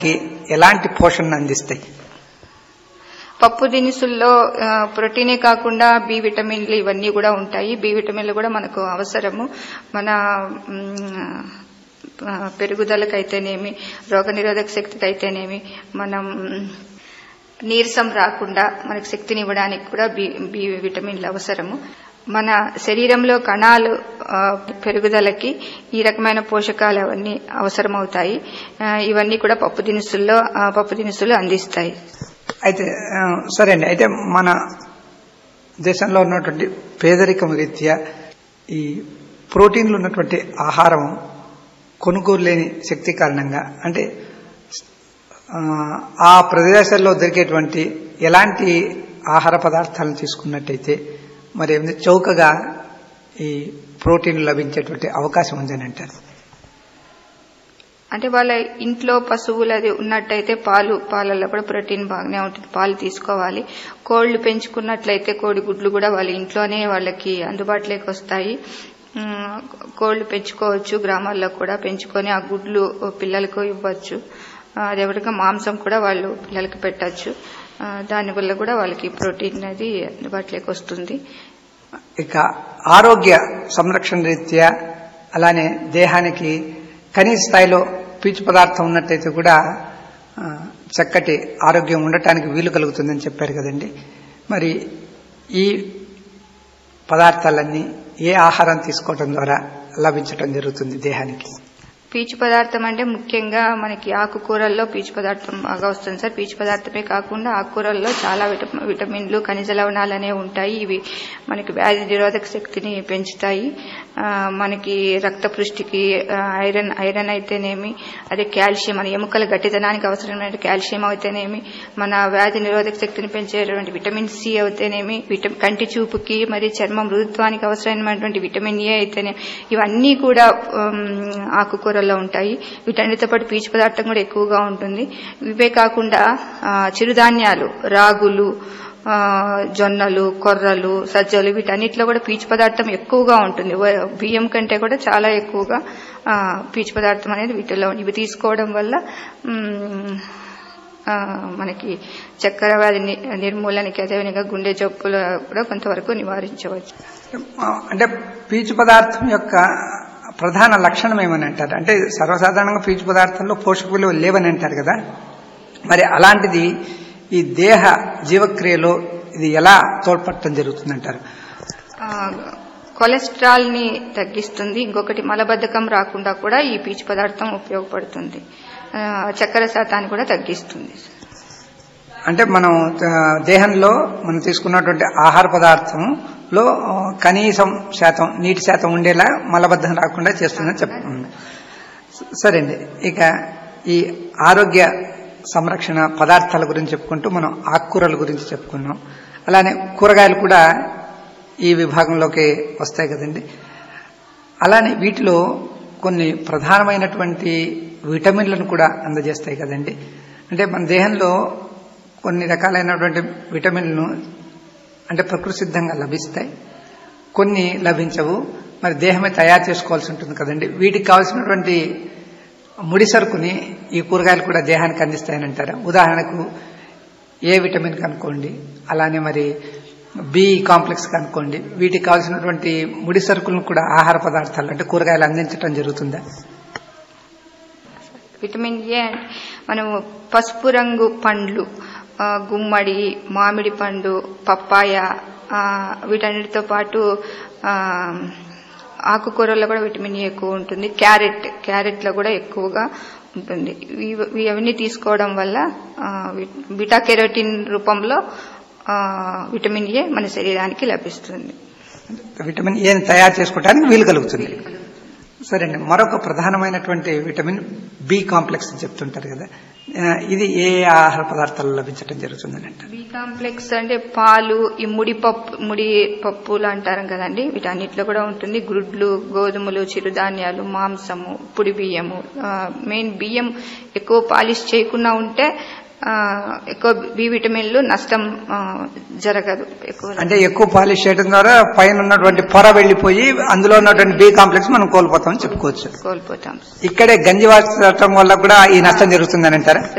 కి ఎలాంటి పోషణను అందిస్తాయి పప్పు దినుసుల్లో ఆ, ప్రోటీనే కాకుండా బి విటమిన్లు ఇవన్నీ కూడా ఉంటాయి బి విటమిన్లు కూడా మనకు అవసరము మన మ్, ఆ, పెరుగుదలకైతేనేమి రోగనిరోధక శక్తికి అయితేనేమి మనం నీరసం రాకుండా మనకు శక్తిని ఇవ్వడానికి కూడా బి బి విటమిన్లు అవసరము మన శరీరంలో కణాలు ఆ, పెరుగుదలకి ఈ రకమైన పోషకాలు అవన్నీ అవసరమవుతాయి ఆ, ఇవన్నీ కూడా పప్పు దినుసుల్లో ఆ, పప్పు దినుసులు అందిస్తాయి అయితే ఆ, సరే అండి అయితే మన దేశంలో ఉన్నటువంటి పేదరికం రీత్యా ఈ ప్రోటీన్లు ఉన్నటువంటి ఆహారం కొనుగోలు లేని శక్తి కారణంగా అంటే ఆ, ఆ ప్రదేశాల్లో దొరికేటువంటి ఎలాంటి ఆహార పదార్థాలను తీసుకున్నట్టయితే మరి ఏమిటి చౌకగా ఈ ప్రోటీన్ లభించేటువంటి అవకాశం ఉందని అంటారు అంటే వాళ్ళ ఇంట్లో పశువులు అది ఉన్నట్టయితే పాలు పాలల్లో కూడా ప్రోటీన్ బాగానే ఉంటుంది పాలు తీసుకోవాలి కోళ్లు పెంచుకున్నట్లయితే కోడి గుడ్లు కూడా వాళ్ళ ఇంట్లోనే వాళ్ళకి అందుబాటులోకి వస్తాయి ఉమ్, కోళ్లు పెంచుకోవచ్చు గ్రామాల్లో కూడా పెంచుకొని ఆ గుడ్లు పిల్లలకు ఇవ్వచ్చు ఆ, అదేవిధంగా మాంసం కూడా వాళ్ళు పిల్లలకి పెట్టచ్చు దానివల్ల కూడా వాళ్ళకి ప్రోటీన్ అది అందుబాటులోకి వస్తుంది ఇక ఆరోగ్య సంరక్షణ రీత్యా అలానే దేహానికి కనీస స్థాయిలో పీచు పదార్థం ఉన్నట్టయితే కూడా ఆ, చక్కటి ఆరోగ్యం ఉండటానికి వీలు కలుగుతుందని చెప్పారు కదండి మరి ఈ పదార్థాలన్నీ ఏ ఆహారం తీసుకోవడం ద్వారా లభించటం జరుగుతుంది దేహానికి పీచు పదార్థం అంటే ముఖ్యంగా మనకి ఆకుకూరల్లో పీచు పదార్థం బాగా వస్తుంది సార్ పీచు పదార్థమే కాకుండా ఆకుకూరల్లో చాలా విట- విటమిన్లు ఖనిజ లవణాలు అనేవి ఉంటాయి ఇవి మనకి వ్యాధి నిరోధక శక్తిని పెంచుతాయి ఆ, మనకి రక్త పుష్టికి ఆ, ఐరన్ ఐరన్ అయితేనేమి అదే కాల్షియం మన ఎముకల గట్టిదనానికి అవసరమైన కాల్షియం అయితేనేమి మన వ్యాధి నిరోధక శక్తిని పెంచేటువంటి విటమిన్ సి అయితేనేమి విటమిన్ కంటి చూపుకి మరి చర్మం మృదుత్వానికి అవసరమైనటువంటి విటమిన్ ఏ అయితేనే ఇవన్నీ కూడా ఉమ్, ఆకుకూరల్లో ఉంటాయి వీటన్నిటితో పాటు పీచు పదార్థం కూడా ఎక్కువగా ఉంటుంది ఇవే కాకుండా ఆ, చిరుధాన్యాలు రాగులు ఆ, జొన్నలు కొర్రలు సజ్జలు వీటన్నిటిలో కూడా పీచు పదార్థం ఎక్కువగా ఉంటుంది వ- బియ్యం కంటే కూడా చాలా ఎక్కువగా ఆ, పీచు పదార్థం అనేది వీటిలో ఉంది. ఇవి తీసుకోవడం వల్ల ఉమ్, ఆ, మనకి చక్కెర వ్యాధి ని- నిర్మూలనకి అదేవిధంగా గుండె జబ్బులు కూడా కొంతవరకు నివారించవచ్చు ఆ, అంటే పీచు పదార్థం యొక్క ప్రధాన లక్షణం ఏమని అంటారు అంటే సర్వసాధారణంగా పీచు పదార్థంలో పోషక విలువలు లేవని అంటారు కదా మరి అలాంటిది ఈ దేహ జీవక్రియలో ఇది ఎలా తోడ్పడటం జరుగుతుందంటారు ఆ, కొలెస్ట్రాల్ ని తగ్గిస్తుంది ఇంకొకటి మలబద్ధకం రాకుండా కూడా ఈ పీచు పదార్థం ఉపయోగపడుతుంది ఆ, చక్కెర శాతాన్ని కూడా తగ్గిస్తుంది అంటే మనం ఆ, దేహంలో మనం తీసుకున్నటువంటి ఆహార పదార్థంలో ఆ, కనీసం శాతం నీటి శాతం ఉండేలా మలబద్ధం రాకుండా చేస్తుందని చెప్ సరే అండి ఇక ఈ ఆరోగ్య సంరక్షణ పదార్థాల గురించి చెప్పుకుంటూ మనం ఆకుకూరల గురించి చెప్పుకున్నాం అలానే కూరగాయలు కూడా ఈ విభాగంలోకి వస్తాయి కదండి అలానే వీటిలో కొన్ని ప్రధానమైనటువంటి విటమిన్లను కూడా అందజేస్తాయి కదండి అంటే మన దేహంలో కొన్ని రకాలైనటువంటి విటమిన్లను అంటే ప్రకృతి సిద్ధంగా లభిస్తాయి కొన్ని లభించవు మరి దేహమే తయారు చేసుకోవాల్సి ఉంటుంది కదండి వీటికి కావాల్సినటువంటి ముడి సరుకుని ఈ కూరగాయలు కూడా దేహానికి అందిస్తాయని అంటారు ఉదాహరణకు ఏ విటమిన్ కనుక్కోండి అలానే మరి బి కాంప్లెక్స్ కనుక్కోండి వీటికి కావాల్సినటువంటి ముడి సరుకులను కూడా ఆహార పదార్థాలు అంటే కూరగాయలు అందించడం జరుగుతుందా విటమిన్ ఏ అంటే మనము పసుపు రంగు పండ్లు ఆ, గుమ్మడి మామిడి పండు పప్పాయ ఆ, వీటన్నిటితో పాటు ఆ, ఆకుకూరల్లో కూడా విటమిన్ ఏ ఎక్కువ ఉంటుంది క్యారెట్ క్యారెట్లో కూడా ఎక్కువగా ఉంటుంది ఇవి- ఇవి అవన్నీ తీసుకోవడం వల్ల ఆ, వి- బీటా కెరోటిన్ రూపంలో ఆ, విటమిన్ ఏ మన శరీరానికి లభిస్తుంది విటమిన్ ఏని తయారు చేసుకోవడానికి వీలు కలుగుతుంది సరే అండి మరొక ప్రధానమైనటువంటి విటమిన్ బి కాంప్లెక్స్ అని చెప్తుంటారు కదా ఆ, ఇది ఏ ఆహార పదార్థాలు లభించడం జరుగుతుందని అంటారు బి కాంప్లెక్స్ అంటే పాలు ఈ ముడి పప్పు ముడి పప్పులు అంటారు కదండి వీటన్నిటిలో కూడా ఉంటుంది గుడ్లు గోధుమలు చిరుధాన్యాలు మాంసము పొడి బియ్యము ఆ, మెయిన్ బియ్యం ఎక్కువ పాలిష్ చేయకుండా ఉంటే ఆ, ఎక్కువ బి విటమిన్లు నష్టం ఆ, జరగదు ఎక్కువ అంటే ఎక్కువ పాలిష్ చేయడం ద్వారా పైన ఉన్నటువంటి పొర వెళ్లిపోయి అందులో ఉన్నటువంటి బి కాంప్లెక్స్ మనం కోల్పోతామని చెప్పుకోవచ్చు కోల్పోతాం ఇక్కడే గంజి వాడటం వల్ల కూడా ఈ నష్టం జరుగుతుందని అంటారా